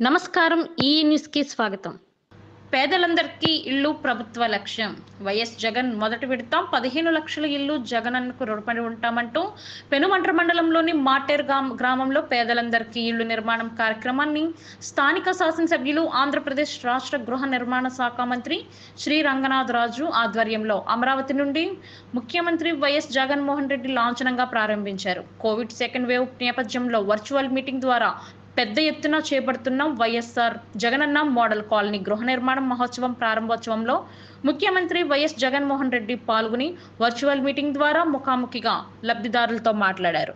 నమస్కారం ఈ న్యూస్కి స్వాగతం పేదలందరికీ ఇల్లు ప్రభుత్వ లక్ష్యం వైఎస్ జగన్ మొదటి విడత పదిహేను లక్షల ఇల్లు జగనన్నకు రుణపడి ఉంటామంటూ పెనుమంట్ర మండలంలోని మాటేర్ గ్రామ- గ్రామంలో పేదలందరికీ ఇల్లు నిర్మాణం కార్యక్రమాన్ని స్థానిక శాసనసభ్యులు ఆంధ్రప్రదేశ్ రాష్ట్ర గృహ నిర్మాణ శాఖ మంత్రి శ్రీ రంగనాథ్ రాజు ఆధ్వర్యంలో అమరావతి నుండి ముఖ్యమంత్రి వైఎస్ జగన్మోహన్ రెడ్డి లాంఛనంగా ప్రారంభించారు కోవిడ్ సెకండ్ వేవ్ నేపథ్యంలో వర్చువల్ మీటింగ్ ద్వారా పెద్ద ఎత్తున చేపడుతున్న వైఎస్ఆర్ జగనన్న మోడల్ కాలనీ గృహ నిర్మాణ మహోత్సవం ప్రారంభోత్సవంలో ముఖ్యమంత్రి వైఎస్ జగన్మోహన్ రెడ్డి పాల్గొని వర్చువల్ మీటింగ్ ద్వారా ముఖాముఖిగా లబ్ధిదారులతో మాట్లాడారు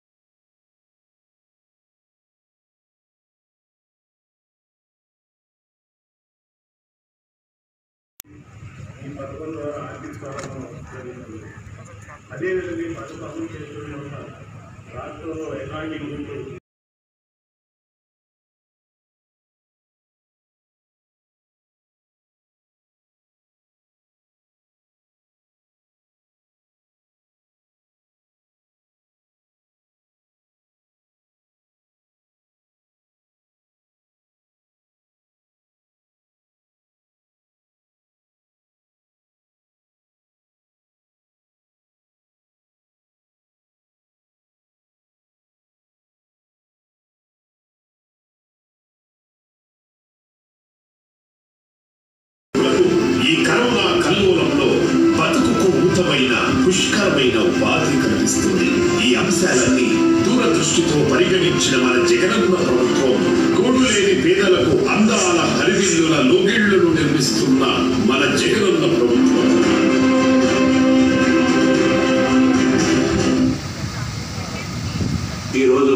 ఈ పథకం ద్వారా ఆర్థిక స్వాతంత్రం జరిగింది అదేవిధంగా ఈ పథకం అమలు చేస్తున్న వల్ల రాష్ట్రంలో ఎలాంటి ఇబ్బందులు ఈ కరోనా కల్లోలంలో బతుకుకు ఊతమైన పుష్కరమైన ఉపాధి కనిపిస్తుంది ఈ అంశాలన్నీ దూరదృష్టితో పరిగణించిన మన జగనన్న ప్రభుత్వం గోడు లేని పేదలకు అందాల హరివిల్లుల లోగిళ్లను నిర్మిస్తున్న మన జగనన్న ప్రభుత్వం ఈరోజు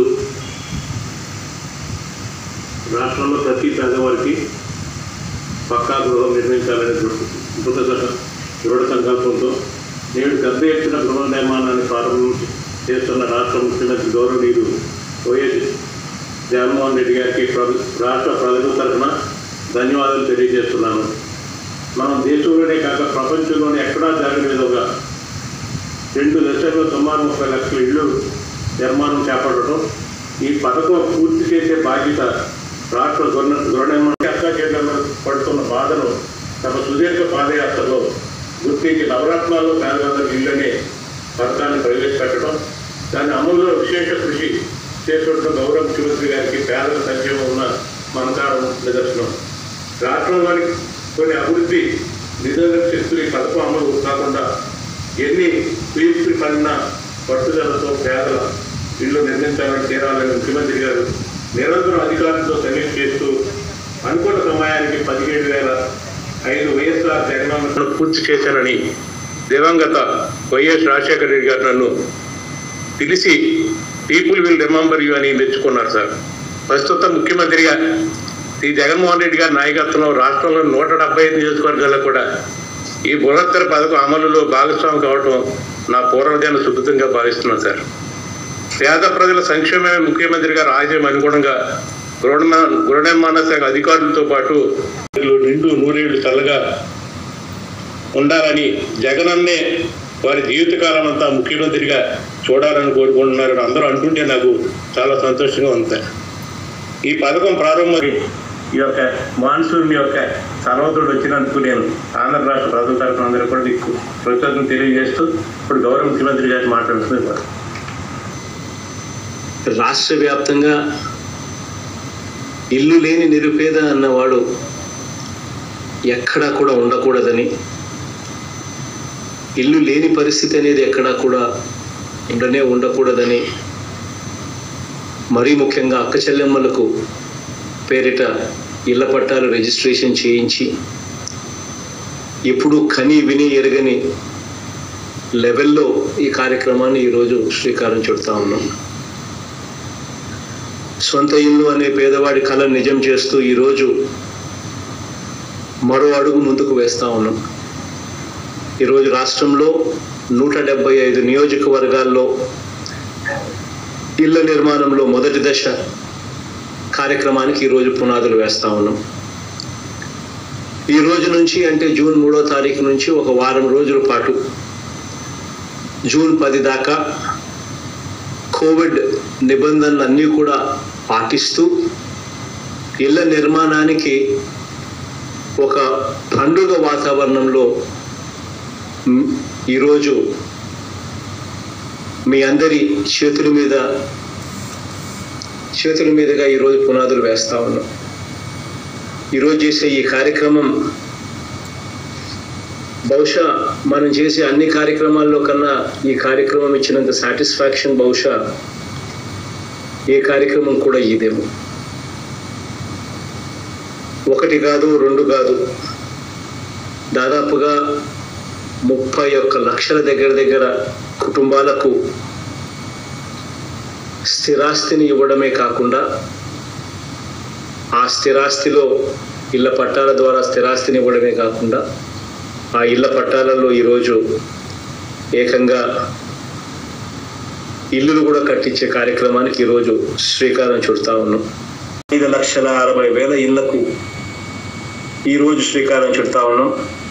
రాష్ట్రంలో ప్రతి పేదవారికి పక్కా గృహం నిర్మించాలనే దృఢ దృఢ దృఢ సంకల్పంతో నేడు పెద్ద ఎత్తున గృహ నిర్మాణాన్ని ప్రారంభం చేస్తున్న రాష్ట్ర ముఖ్యమంత్రి గౌరవనీయులు వైఎస్ జగన్మోహన్ రెడ్డి గారికి ప్రభు రాష్ట్ర ప్రజల తరఫున ధన్యవాదాలు తెలియజేస్తున్నాను మనం దేశంలోనే కాక ప్రపంచంలోనే ఎక్కడా జరగలేదు ఒక రెండు దశల్లో సుమారు ముప్పై లక్షల ఇళ్ళు నిర్మాణం చేపట్టడం ఈ పథకం పూర్తి చేసే బాధ్యత రాష్ట్ర గృహ గృహ నిర్మాణ కేంద్రంలో పడుతున్న బాధను తమ సుదీర్ఘ పాదయాత్రలో గుర్తించి నవరత్నాల్లో పేదలందరికీ ఇళ్ళనే పథకాన్ని ప్రవేశపెట్టడం దాని అమలులో విశేష కృషి చేస్తున్న గౌరవ ముఖ్యమంత్రి గారికి పేదల సంక్షేమం ఉన్న మనకారం నిదర్శనం రాష్ట్రంలోని కొన్ని అభివృద్ధి నిరోధక శక్తులు ఈ పథకం అమలు కాకుండా ఎన్ని పీఎస్పీ పడిన పట్టుదలతో పేదల ఇల్లు నిర్మించాలని తీరాలని ముఖ్యమంత్రి గారు నిరంతరం అధికారులతో సమీక్ష చేస్తూ అనుకున్న సమయానికి పదిహేడు వేల ఐదు వైఎస్ఆర్ జగనన్న పూర్తి చేశానని దివంగత వైఎస్ రాజశేఖర రెడ్డి గారు నన్ను పిలిచి పీపుల్ విల్ రిమెంబర్ యూ అని మెచ్చుకున్నారు సార్ ప్రస్తుత ముఖ్యమంత్రిగా ఈ జగన్మోహన్ రెడ్డి గారి నాయకత్వంలో రాష్ట్రంలో నూట డెబ్బై ఐదు నియోజకవర్గాల్లో కూడా ఈ బృహత్తర పథకం అమలులో భాగస్వామి కావడం నా పూర్వజన సుకృతంగా భావిస్తున్నాను సార్ పేద ప్రజల సంక్షేమమే ముఖ్యమంత్రి గారు ఆశయం అనుగుణంగా గృహ గృహ నిర్మాణ శాఖ అధికారులతో పాటు నిండు నూరేళ్లు చల్లగా ఉండాలని జగనన్నే వారి జీవితకాలం అంతా ముఖ్యమంత్రిగా చూడాలని కోరుకుంటున్నారని అందరూ అంటుంటే నాకు చాలా సంతోషంగా ఉంది సార్ ఈ పథకం ప్రారంభం ఈ యొక్క మాన్సూన్ యొక్క సర్వతుడు వచ్చినందుకు నేను ఆంధ్ర రాష్ట్ర ప్రజల తరఫున అందరూ కూడా నీకు కృతజ్ఞత తెలియజేస్తూ ఇప్పుడు గౌరవ ముఖ్యమంత్రి గారు మాట్లాడుతున్నారు రాష్ట్ర వ్యాప్తంగా ఇల్లు లేని నిరుపేద అన్నవాడు ఎక్కడా కూడా ఉండకూడదని ఇల్లు లేని పరిస్థితి అనేది ఎక్కడా కూడా ఉండనే ఉండకూడదని మరీ ముఖ్యంగా అక్క చెల్లెమ్మలకు పేరిట ఇళ్ల పట్టాలు రిజిస్ట్రేషన్ చేయించి ఎప్పుడు కని విని ఎరగని లెవెల్లో ఈ కార్యక్రమాన్ని ఈరోజు శ్రీకారం చుడతా ఉన్నాం సొంత ఇల్లు అనే పేదవాడి కళ నిజం చేస్తూ ఈరోజు మరో అడుగు ముందుకు వేస్తా ఉన్నాం ఈరోజు రాష్ట్రంలో నూట డెబ్బై ఐదు నియోజకవర్గాల్లో ఇళ్ల నిర్మాణంలో మొదటి దశ కార్యక్రమానికి ఈరోజు పునాదులు వేస్తా ఉన్నాం ఈ రోజు నుంచి అంటే జూన్ మూడో తారీఖు నుంచి ఒక వారం రోజుల పాటు జూన్ పది దాకా కోవిడ్ నిబంధనలన్నీ కూడా పాటిస్తూ ఇళ్ల నిర్మాణానికి ఒక పండుగ వాతావరణంలో మ్, ఈరోజు మీ అందరి చేతుల మీద చేతుల మీదుగా ఈరోజు పునాదులు వేస్తా ఉన్నాం ఈరోజు చేసే ఈ కార్యక్రమం బహుశా మనం చేసే అన్ని కార్యక్రమాల్లో కన్నా ఈ కార్యక్రమం ఇచ్చినంత సాటిస్ఫాక్షన్ బహుశా ఏ కార్యక్రమం కూడా ఇదేమో ఒకటి కాదు రెండు కాదు దాదాపుగా ముప్పై ఒక్క లక్షల దగ్గర దగ్గర కుటుంబాలకు స్థిరాస్తిని ఇవ్వడమే కాకుండా ఆ స్థిరాస్తిలో ఇళ్ల పట్టాల ద్వారా స్థిరాస్తిని ఇవ్వడమే కాకుండా ఆ ఇళ్ల పట్టాలలో ఈరోజు ఏకంగా ఇల్లులు కూడా కట్టించే కార్యక్రమానికి ఈరోజు శ్రీకారం చుడతా ఉన్నాం ఐదు లక్షల అరవై వేల ఇళ్లకు ఈరోజు శ్రీకారం చుడతా ఉన్నాం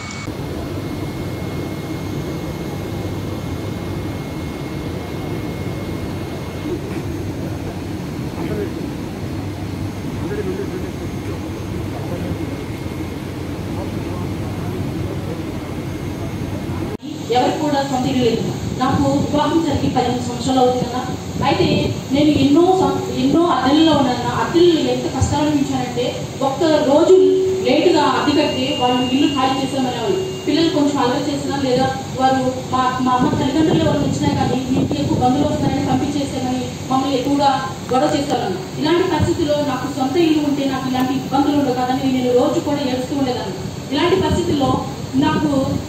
ఎవరికి కూడా సొంత ఇల్లు లేదు నాకు వివాహం జరిగి పదిహేను సంవత్సరాలు అవుతుందన్న అయితే నేను ఎన్నో సం- ఎన్నో అద్దెల్లో ఉన్నాను అద్దెలు ఎంత కష్టాలు అనిపించానంటే ఒక్క రోజు లేటుగా అద్దె కట్టి వాళ్ళు ఇల్లు ఖాళీ చేసామనే వాళ్ళు పిల్లలు కొంచెం అలవాటు చేసినా లేదా వారు మా మా అమ్మ తల్లిదండ్రులు ఎవరు వచ్చినా కానీ మీకు ఎక్కువ బంధువులు వస్తారని పంపించేసామని మమ్మల్ని ఎక్కువగా గొడవ చేస్తారన్న ఇలాంటి పరిస్థితుల్లో నాకు సొంత ఇల్లు ఉంటే నాకు ఇలాంటి ఇబ్బందులు ఉండవు కదని నేను రోజు కూడా ఏడుస్తూ ఉండేదాన్ని ఇలాంటి పరిస్థితుల్లో నాకు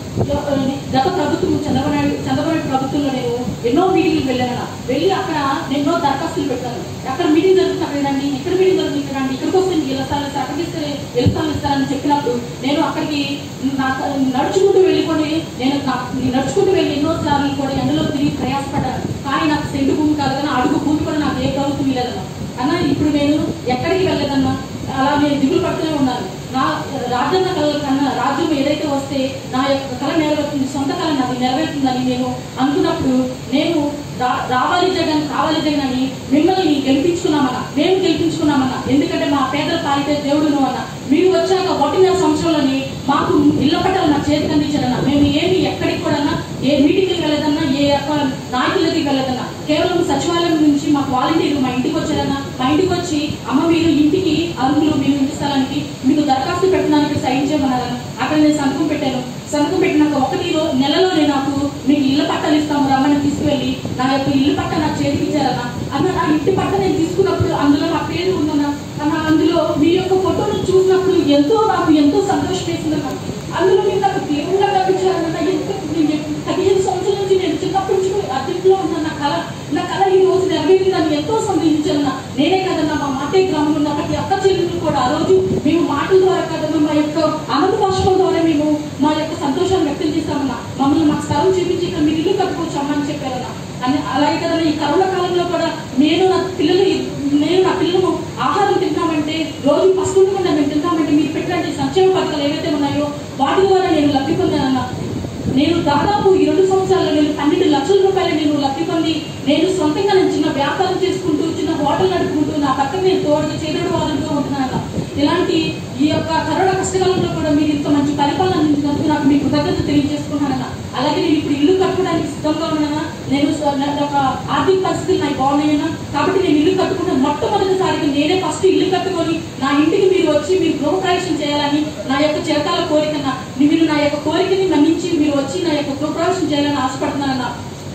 గత ప్రభుత్వం చంద్రబాబు నాయుడు చంద్రబాబు నాయుడు ప్రభుత్వంలో నేను ఎన్నో మీటింగ్లు వెళ్ళాను వెళ్ళి అక్కడ నేను ఎన్నో దరఖాస్తులు పెట్టాను అక్కడ మీటింగ్ జరుగుతుంది అక్కడ రండి ఇక్కడ మీటింగ్ జరుగుతుంది ఇక్కడ రండి ఇక్కడికి వస్తే మీకు ఇలా స్థానం ఇస్తారు అక్కడికి ఇస్తే ఎలా స్థానం ఇస్తారని చెప్పినప్పుడు నేను అక్కడికి నాకు నడుచుకుంటూ వెళ్ళికొని నేను నా- నేను నడుచుకుంటూ వెళ్ళి ఎన్నో సార్లు కూడా ఎండలో తిరిగి ప్రయాసపడ్డాను కానీ నాకు సెంటు భూమి కాదు కానీ అడుగు భూమి కూడా నాకు ఏ ప్రభుత్వం ఇవ్వలేదన్న అన్న ఇప్పుడు నేను ఎక్కడికి వెళ్ళలేదన్నా అలా నేను దిగులు పడుతూనే ఉన్నాను నా రాజ్యాంగ కళల కన్నా రాజ్యం ఏదైతే వస్తే నా యొక్క కళ నెరవేరుతుంది సొంత కళ నాది నెరవేరుతుందని నేను అనుకున్నప్పుడు నేను రా- రావాలి జగన్ కావాలి జగన్ అని మిమ్మల్ని గెలిపించుకున్నామన్న మేము గెలిపించుకున్నామన్న ఎందుకంటే మా పేదల పాలితే దేవుడును అన్న మీరు వచ్చాక ఒకటిన్నర సంవత్సరంలోని మాకు ఇళ్ల పట్టాలు నా చేతికి అందించారన్న మేము ఏమి ఎక్కడికి కూడా ఏ మీటింగ్కి వెళ్ళదన్నా ఏ యొక్క నాయకుల దగ్గరికి వెళ్ళదన్నా కేవలం సచివాలయం నుంచి మాకు వాలంటీర్లు మా ఇంటికి వచ్చారన్నా మా ఇంటికి వచ్చి అమ్మ మీరు ఇంటికి అరువులు మీరు ఇంటి స్థలానికి మీకు దరఖాస్తు పెట్టడానికి సైన్ చేయమన్నారన్న అక్కడ నేను సంతకం పెట్టాను సంతకం పెట్టినాక ఒకటి రో- నెలలోనే నాకు మీకు ఇళ్ళ పట్టాలు ఇస్తాము రమ్మని తీసుకువెళ్ళి నా యొక్క ఇల్లు పట్ట నాకు చేతికిచ్చారన్న అన్న నా ఇంటి పట్ట నేను తీసుకున్నప్పుడు అందులో నా పేరు ఉందన్న అన్న అందులో మీ యొక్క ఫోటోను చూసినప్పుడు ఎంతో నాకు ఎంతో సంతోషం వేసిందన్న అందులో మీరు నాకు దేవుళ్ళ కనిపించారన్న ఎంత నేను పదిహేను సంవత్సరాల నుంచి నేను చిన్నప్పటి నుంచి అద్దెంట్లో ఉన్న నా కళ నా కళ ఈ రోజు నెరవేరిందని ఎంతో సందేహించాలన్న నేనే కదన్నా మా మాటే గ్రామంలో ఉన్న ప్రతి అక్క చెల్లెలు కూడా ఆ రోజు మేము మాటల ద్వారా కదన్నా మా యొక్క ఆనంద భాషల ద్వారా మేము మా యొక్క సంతోషాన్ని వ్యక్తం చేస్తామన్నా మమ్మల్ని మాకు స్థలం చూపించి ఇక్కడ మీరు ఇల్లు కట్టుకోవచ్చు అమ్మ అని చెప్పారన్న అని అలాగే కదా ఈ కరోనా కాలంలో కూడా నేను నా పిల్లలు నేను నా పిల్లలు ఆహారం తింటామంటే రోజు పసుపు ఉండకుండా మేము తింటామంటే మీరు పెట్టినటువంటి సంక్షేమ పథకాలు ఏవైతే ఉన్నాయో వాటి ద్వారా నేను లబ్ధి పొందానన్న నేను దాదాపు ఈ రెండు సంవత్సరాల్లో నేను పన్నెండు లక్షల రూపాయలు నేను లబ్ధి పొంది నేను సొంతంగా నేను చిన్న వ్యాపారం చేసుకుంటూ చిన్న హోటల్ నడుపుకుంటూ నా పక్కన నేను తోడుగా చేతుడు వాదులతో ఉంటున్నాను ఇలాంటి ఈ యొక్క కరోనా కష్టకాలంలో కూడా మీరు ఇంత మంచి పరిపాలన అందించినందుకు నాకు మీ కృతజ్ఞత తెలియజేసుకున్నానన్న అలాగే నేను ఇప్పుడు ఇల్లు కట్టుకోవడానికి సిద్ధంగా ఉన్నానా నేను స- నా యొక్క ఆర్థిక పరిస్థితులు నాకు బాగున్నాయన్నా కాబట్టి నేను ఇల్లు కట్టుకున్న మొట్టమొదటిసారిగా నేనే ఫస్ట్ ఇల్లు కట్టుకొని నా ఇంటికి మీరు వచ్చి మీరు గృహప్రవేశం చేయాలని నా యొక్క చిరకాల కోరికన మీరు నా యొక్క కోరికని మన్నించి మీరు వచ్చి నా యొక్క గృహప్రవేశం చేయాలని ఆశపడుతున్నానన్నా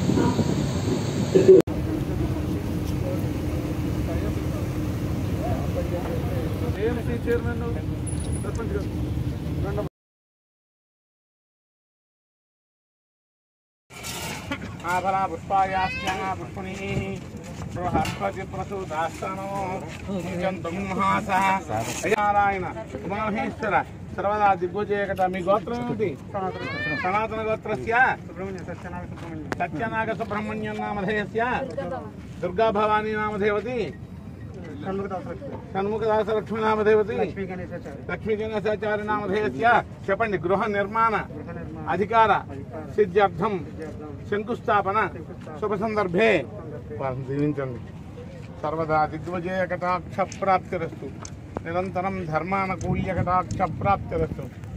ఆభరా పుష్పాయాస్యాన పుష్పణీ బృహస్పతి ప్రసూతాస్తనో నారాయణ ఉమామహేశ్వర సర్వదా దిగ్విజయకట మీ గోత్రం ఏమిటి సనాతన గోత్రస్య సత్యనాగ సుబ్రహ్మణ్యం నామధేయస్య దుర్గా భవానీ నామధేవతి షణ్ముఖదాస లక్ష్మీ నామధేవతి లక్ష్మీ గణేశాచార్య నామధేయస్య చెప్పండి గృహ నిర్మాణ అధికార సిద్ధ్యర్థం శంకుస్థాపన శుభ సందర్భే వారిని దీవించండి సర్వదా దిగ్విజయ కటాక్ష ప్రాప్తిరస్తు నిరంతరం ధర్మానుకూల్యకటాక్ష ప్రాప్తిరస్తు